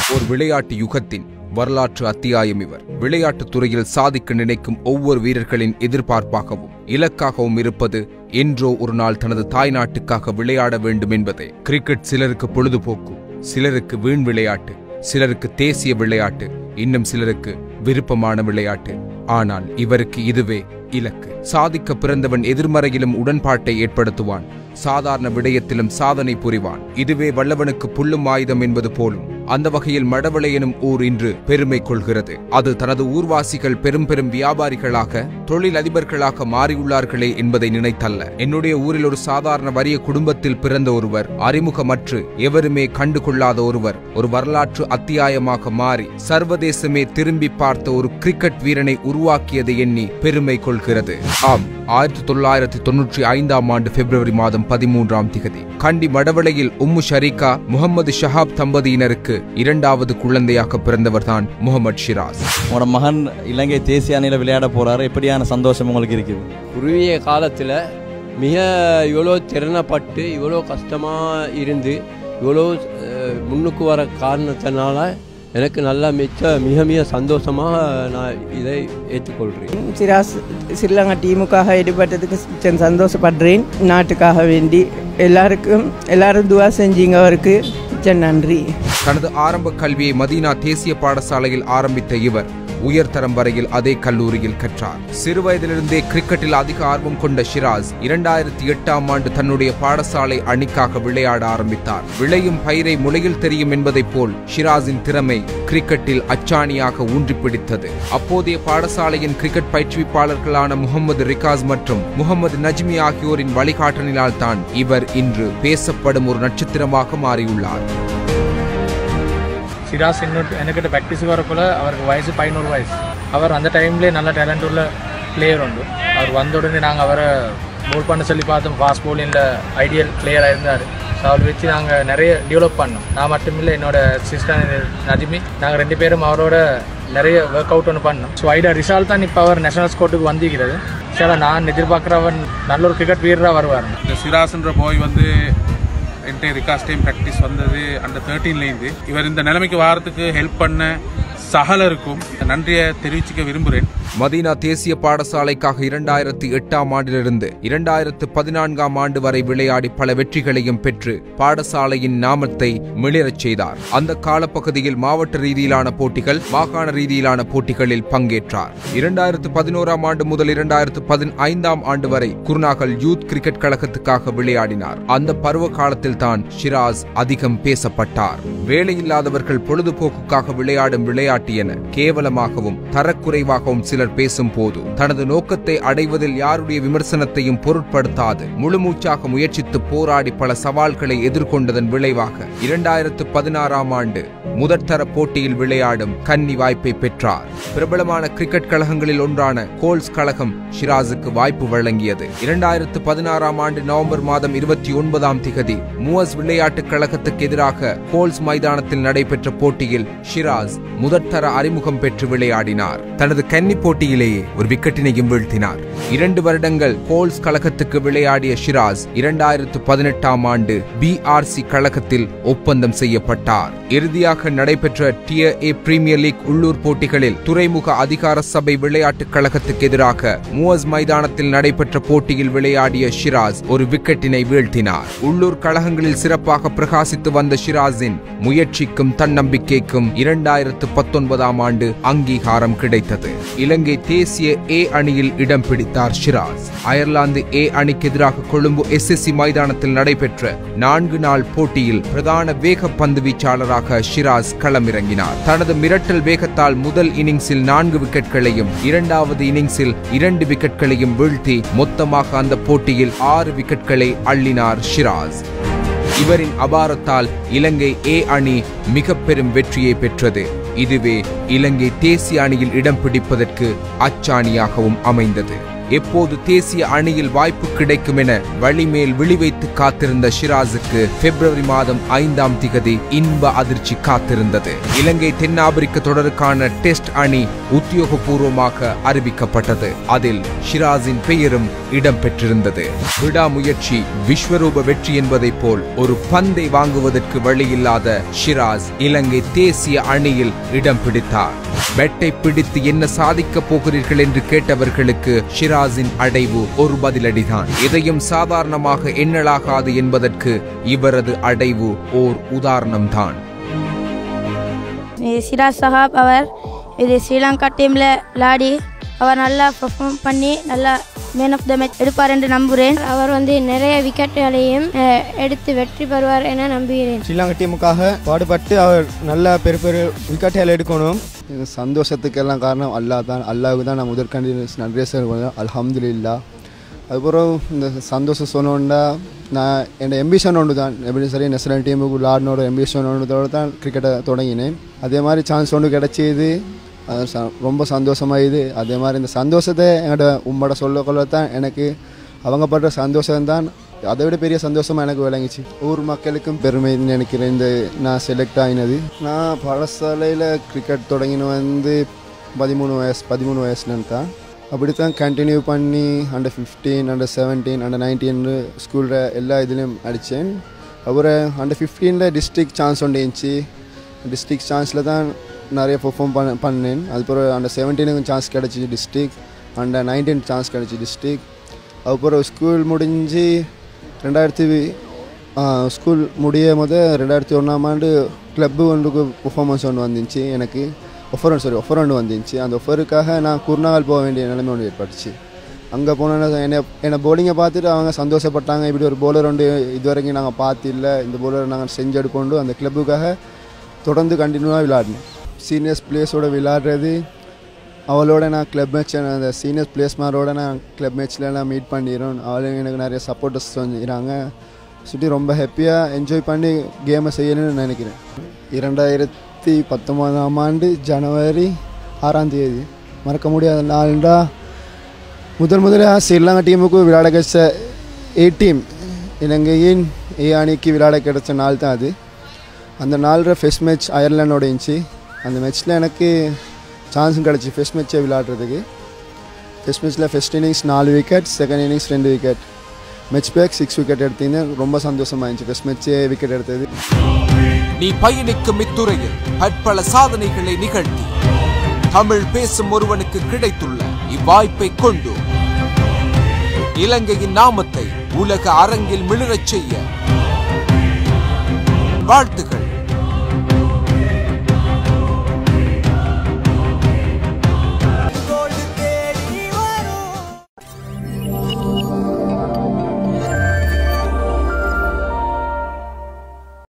ஒரு விளையாட்டு யுகத்தின் வரலாற்று அத்தியாயம் இவர் விளையாட்டுத் துறையில் சாதிக்க நினைக்கும் ஒவ்வொரு வீரர்களின் எதிர்பார்ப்பாகவும் இலக்காகவும் இருப்பது என்றோ ஒரு நாள் தனது தாய் நாட்டுக்காக விளையாட வேண்டும் என்பதே கிரிக்கெட் சிலருக்கு பொழுதுபோக்கு சிலருக்கு வீண் விளையாட்டு சிலருக்கு தேசிய விளையாட்டு இன்னும் சிலருக்கு விருப்பமான விளையாட்டு ஆனால் இவருக்கு இதுவே இலக்கு சாதிக்க பிறந்தவன் எதிர்மறையிலும் உடன்பாட்டை ஏற்படுத்துவான் சாதாரண விடயத்திலும் சாதனை புரிவான் இதுவே வல்லவனுக்கு புல்லும் ஆயுதம் என்பது போலும் அந்த வகையில் மடவளை எனும் ஊர் இன்று பெருமை கொள்கிறது அது தனது ஊர்வாசிகள் பெரும் பெரும் வியாபாரிகளாக தொழில் அதிபர்களாக மாறியுள்ளார்களே என்பதை நினைத்தல்ல என்னுடைய ஊரில் ஒரு சாதாரண வறிய குடும்பத்தில் பிறந்த ஒருவர் அறிமுகமற்று எவருமே கண்டு கொள்ளாத ஒருவர் ஒரு வரலாற்று அத்தியாயமாக மாறி சர்வதேசமே திரும்பி பார்த்த ஒரு கிரிக்கெட் வீரனை உருவாக்கியதை எண்ணி பெருமை கொள்கிறது ஆம் ஆயிரத்தி தொள்ளாயிரத்தி தொன்னூற்றி ஐந்தாம் ஆண்டு பிப்ரவரி மாதம் பதிமூன்றாம் திகதி கண்டி மடவளையில் உம்மு ஷரீகா முகமது ஷஹாப் தம்பதியினருக்கு இரண்டாவது குழந்தையாக பிறந்தவர்தான் முகமது ஷிராஸ் உங்களோட மகன் இலங்கை தேசிய அணியில் விளையாட போறாரு எப்படியான சந்தோஷம் உங்களுக்கு இருக்குது குறுகிய காலத்தில் மிக இவ்வளோ திறனப்பட்டு இவ்வளோ கஷ்டமாக இருந்து இவ்வளோ அஹ், முன்னுக்கு வர காரணத்தினால எனக்கு நல்லா மிச்ச மிக மிக சந்தோஷமாக நான் இதை ஏற்றுக்கொள்கிறேன் சிராஸ் ஸ்ரீலங்கா டீமுக்காக ஈடுபட்டதுக்கு மிச்சம் சந்தோஷப்படுறேன் நாட்டுக்காக வேண்டி எல்லாருக்கும் எல்லாரும் துவா செஞ்சீங்க அவருக்கு மிச்சம் நன்றி தனது ஆரம்ப கல்வியை மதீனா தேசிய பாடசாலையில் ஆரம்பித்த இவர் உயர்தரம் வரையில் அதே கல்லூரியில் கற்றார் சிறுவயதிலிருந்தே கிரிக்கெட்டில் அதிக ஆர்வம் கொண்ட ஷிராஸ் இரண்டாயிரத்தி எட்டாம் ஆண்டு தன்னுடைய பாடசாலை அணிக்காக விளையாட ஆரம்பித்தார் விளையும் பயிரை முளையில் தெரியும் என்பதைப் போல் ஷிராஸின் திறமை கிரிக்கெட்டில் அச்சாணியாக ஊன்றி பிடித்தது அப்போதைய பாடசாலையின் கிரிக்கெட் பயிற்றுவிப்பாளர்களான முகமது ரிகாஸ் மற்றும் முகமது நஜ்மி ஆகியோரின் வழிகாட்டலினால் தான் இவர் இன்று பேசப்படும் ஒரு நட்சத்திரமாக மாறியுள்ளார் சிராஸ் இன்னொரு எனக்கிட்ட ப்ராக்டிஸ் வரக்குள்ள அவருக்கு வயசு பதினோரு வயசு அவர் அந்த டைம்லேயே நல்ல டேலண்ட் உள்ள பிளேயர் உண்டு அவர் வந்த உடனே நாங்கள் அவரை போல் பண்ண சொல்லி பார்த்தோம் ஃபாஸ்ட் போலிங்கில் ஐடியல் பிளேயராக இருந்தார் ஸோ அவர் வச்சு நாங்கள் நிறைய டெவலப் பண்ணோம் நான் மட்டுமில்லை என்னோட சிஸ்டர் நஜிமி நாங்கள் ரெண்டு பேரும் அவரோட நிறைய ஒர்க் அவுட் ஒன்று பண்ணோம் ஸோ ஐடியா ரிசால்ட் தான் இப்போ அவர் நேஷனல் ஸ்கோர்ட்டுக்கு வந்திருக்கிறது சில நான் எதிர்பார்க்குறவன் நல்ல ஒரு கிரிக்கெட் வீரராக வருவார் இந்த சிராஸ்ன்ற போய் வந்து என்கிட்ட ரிகாஸ் டைம் ப்ராக்டிஸ் வந்தது அண்டர் தேர்ட்டீன்லேருந்து இவர் இந்த நிலைமைக்கு வாரத்துக்கு ஹெல்ப் பண்ண சகலருக்கும் நன்றியை தெரிவிச்சுக்க விரும்புகிறேன் மதீனா தேசிய பாடசாலைக்காக இரண்டாயிரத்தி எட்டாம் ஆண்டிலிருந்து இரண்டாயிரத்து பதினான்காம் ஆண்டு வரை விளையாடி பல வெற்றிகளையும் பெற்று பாடசாலையின் நாமத்தை மிளிரச் செய்தார் அந்த காலப்பகுதியில் மாவட்ட ரீதியிலான போட்டிகள் மாகாண ரீதியிலான போட்டிகளில் பங்கேற்றார் இரண்டாயிரத்து பதினோராம் ஆண்டு முதல் இரண்டாயிரத்து பதினைந்தாம் ஆண்டு வரை குருநாகல் யூத் கிரிக்கெட் கழகத்துக்காக விளையாடினார் அந்த பருவ காலத்தில் தான் ஷிராஸ் அதிகம் பேசப்பட்டார் வேலையில்லாதவர்கள் பொழுதுபோக்குக்காக விளையாடும் விளையாட்டு என கேவலமாகவும் தரக்குறைவாகவும் சிலர் பேசும் போது தனது நோக்கத்தை அடைவதில் யாருடைய விமர்சனத்தையும் பொருட்படுத்தாது முழுமூச்சாக முயற்சித்து போராடி பல சவால்களை எதிர்கொண்டதன் விளைவாக இரண்டாயிரத்து பதினாறாம் ஆண்டு முதற்தர போட்டியில் விளையாடும் கன்னி வாய்ப்பை பெற்றார் பிரபலமான கிரிக்கெட் கழகங்களில் ஒன்றான கோல்ஸ் கழகம் ஷிராஸுக்கு வாய்ப்பு வழங்கியது இரண்டாயிரத்து பதினாறாம் ஆண்டு நவம்பர் மாதம் இருபத்தி ஒன்பதாம் திகதி மூவஸ் விளையாட்டுக் கழகத்துக்கு எதிராக கோல்ஸ் மைதானத்தில் நடைபெற்ற போட்டியில் ஷிராஸ் முதற்தர அறிமுகம் பெற்று விளையாடினார் தனது கன்னி போட்டியிலேயே ஒரு விக்கெட்டினையும் வீழ்த்தினார் இரண்டு வருடங்கள் கோல்ஸ் கழகத்துக்கு விளையாடிய ஷிராஸ் இரண்டாயிரத்து பதினெட்டாம் ஆண்டு பிஆர்சி கழகத்தில் ஒப்பந்தம் செய்யப்பட்டார் இறுதியாக நடைபெற்ற டியர் ஏ பிரீமியர் லீக் உள்ளூர் போட்டிகளில் துறைமுக அதிகார சபை விளையாட்டுக் கழகத்துக்கு எதிராக மூவஸ் மைதானத்தில் நடைபெற்ற போட்டியில் விளையாடிய ஷிராஸ் ஒரு விக்கெட்டினை வீழ்த்தினார் உள்ளூர் கழகங்களில் சிறப்பாக பிரகாசித்து வந்த ஷிராஸின் முயற்சிக்கும் தன்னம்பிக்கைக்கும் இரண்டாயிரத்து பத்தொன்பதாம் ஆண்டு அங்கீகாரம் கிடைத்தது இலங்கை தேசிய ஏ அணியில் இடம் பிடித்தார் ஷிராஸ் அயர்லாந்து ஏ அணிக்கு எதிராக கொழும்பு எஸ்எஸ்சி மைதானத்தில் நடைபெற்ற நான்கு நாள் போட்டியில் பிரதான வேக பந்து வீச்சாளராக ஷிராஸ் களமிறங்கினார் தனது மிரட்டல் வேகத்தால் முதல் இன்னிங்ஸில் நான்கு விக்கெட்களையும் இரண்டாவது இன்னிங்ஸில் இரண்டு விக்கெட்களையும் வீழ்த்தி மொத்தமாக அந்த போட்டியில் ஆறு விக்கெட்களை அள்ளினார் ஷிராஸ் இவரின் அபாரத்தால் இலங்கை ஏ அணி மிக பெரும் வெற்றியை பெற்றது இதுவே இலங்கை தேசிய அணியில் இடம் பிடிப்பதற்கு அச்சாணியாகவும் அமைந்தது எப்போது தேசிய அணியில் வாய்ப்பு கிடைக்கும் என வழிமேல் விழிவைத்து காத்திருந்த ஷிராஸுக்கு பிப்ரவரி மாதம் ஐந்தாம் திகதி இன்ப அதிர்ச்சி காத்திருந்தது இலங்கை தென்னாப்பிரிக்க தொடருக்கான டெஸ்ட் அணி உத்தியோகபூர்வமாக அறிவிக்கப்பட்டது அதில் ஷிராஸின் பெயரும் இடம்பெற்றிருந்தது விடாமுயற்சி விஸ்வரூப வெற்றி என்பதைப் போல் ஒரு பந்தை வாங்குவதற்கு வழியில்லாத ஷிராஸ் இலங்கை தேசிய அணியில் இடம் பிடித்தார் பெட்டை பிடித்து என்ன சாதிக்கப் போகிறீர்கள் என்று கேட்டவர்களுக்கு ஷிராஸின் அடைவு ஒரு பதிலடிதான் இதையும் சாதாரணமாக எண்ணலாகாது என்பதற்கு இவரது அடைவு ஓர் உதாரணம்தான் இது சிராஜ் சஹாப் அவர் இது ஸ்ரீலங்கா டீமில் விளையாடி அவர் நல்லா பெர்ஃபார்ம் பண்ணி நல்லா மேன் ஆஃப் த மேட்ச் எடுப்பார் என்று நம்புகிறேன் அவர் வந்து நிறைய விக்கெட்டுகளையும் அஹ், எடுத்து வெற்றி பெறுவார் என நம்புகிறேன் ஸ்ரீலங்கா டீமுக்காக பாடுபட்டு அவர் நல்ல பெரிய பெரிய விக்கெட்டுகள் எடுக்கணும் இது சந்தோஷத்துக்கெல்லாம் காரணம் அல்லாஹ் தான் அல்லாவுக்கு தான் நான் முதற்கண்டி நன்றி சொல்லுவேன் அல்ஹம்துலில்லா அதுக்கப்புறம் இந்த சந்தோஷம் சொன்னோன்னா நான் என் எம்பிஷன் ஒன்று தான் எப்படி சரி நேஷனல் டீமுக்கு விளாடனோட எம்பிஷன் ஒன்றதோடு தான் கிரிக்கெட்டை தொடங்கினேன் அதே மாதிரி சான்ஸ் ஒன்று கிடச்சிது அது ச- ரொம்ப சந்தோஷமாயுது அதே மாதிரி இந்த சந்தோஷத்தை என்கிட்ட உம்மோட சொல்ல கொள்ள தான் எனக்கு அவங்க படுற சந்தோஷம் தான் அதை விட பெரிய சந்தோஷமாக எனக்கு விளங்குச்சு ஊர் மக்களுக்கும் பெருமைன்னு நினைக்கிறேன் இந்த நான் செலக்ட் ஆகினது நான் பாடசாலையில் கிரிக்கெட் தொடங்கின வந்து பதிமூணு வயசு பதிமூணு வயசுலன்னு தான் அப்படி தான் கண்டினியூ பண்ணி under fifteen under seventeen under nineteen ஸ்கூலில் எல்லா இதுலேயும் அடித்தேன் அப்புறம் அண்டர் ஃபிஃப்டீனில் டிஸ்ட்ரிக்ட் சான்ஸ் ஒன்று இருந்துச்சு டிஸ்ட்ரிக்ட் சான்ஸில் தான் நிறைய பெர்ஃபார்ம் பண்ண பண்ணேன் அதுக்கப்புறம் அண்டர் செவன்டீனுக்கும் சான்ஸ் கிடச்சி டிஸ்ட்ரிக் அண்டர் நைன்டீன் சான்ஸ் கிடச்சி டிஸ்ட்ரிக் அதுக்கப்புறம் ஸ்கூல் முடிஞ்சு ரெண்டாயிரத்தி ஸ்கூல் முடிய போது ரெண்டாயிரத்தி ஒன்றாம் ஆண்டு கிளப்பு ஒன்றுக்கு பெர்ஃபார்மன்ஸ் ஒன்று வந்துச்சு எனக்கு ஒஃபர் ஒன்று சாரி ஒஃபர் ஒன்று வந்துச்சு அந்த ஒஃபருக்காக நான் குருநாகல் போக வேண்டிய நிலைமை ஒன்று ஏற்பட்டுச்சு அங்கே போனோன்னா என்னை என்னை போலிங்கை பார்த்துட்டு அவங்க சந்தோஷப்பட்டாங்க இப்படி ஒரு bowler ஒன்று இது வரைக்கும் நாங்கள் பார்த்து இல்லை இந்த bowler நாங்கள் செஞ்செடுக்கொண்டு அந்த கிளப்புக்காக தொடர்ந்து கண்டினியூவாக விளையாடணும் சீனியர்ஸ் பிளேஸோட விளையாடுறது அவளோட நான் கிளப் மேட்ச் அந்த சீனியர் பிளேஸ்மாரோட நான் கிளப் மேட்ச்சில் நான் மீட் பண்ணிடுறோம் அவளும் எனக்கு நிறைய சப்போர்ட்டர்ஸ் சொல்லிடுறாங்க சுற்றி ரொம்ப ஹாப்பியாக என்ஜாய் பண்ணி கேமை செய்யணும்னு நினைக்கிறேன் இரண்டாயிரத்தி பத்தொன்பதாம் ஆண்டு ஜனவரி ஆறாம் தேதி மறக்க முடியாத நாள்டா முதல் முதலாக ஸ்ரீலங்கா டீமுக்கு விளையாட கிடைச்ச ஏ டீம் இலங்கையின் ஏ அணிக்கு விளையாட கிடைச்ச நாள் தான் அது அந்த நாளில் ஃபெஸ்ட் மேட்ச் அயர்லாண்டோட இருந்துச்சு அந்த மேட்ச்சில் எனக்கு சான்ஸும் கிடச்சி ஃபெஸ்ட் மேட்சே விளையாடுறதுக்கு ஃபெஸ்ட் மேட்ச்சில் ஃபெஸ்ட் இன்னிங்ஸ் நாலு விக்கெட் செகண்ட் இன்னிங்ஸ் ரெண்டு விக்கெட் மேட்ச் பேக் சிக்ஸ் விக்கெட் எடுத்தீங்க ரொம்ப சந்தோஷமாக இருந்துச்சு ஃபெஸ்ட் மேட்சே விக்கெட் எடுத்தது நீ பயணிக்கும் இத்துறையில் பற்பல சாதனைகளை நிகழ்த்தி தமிழ் பேசும் ஒருவனுக்கு கிடைத்துள்ள இவ்வாய்ப்பை கொண்டு இலங்கையின் நாமத்தை உலக அரங்கில் மிளிரச் செய்ய வாழ்த்துக்கள்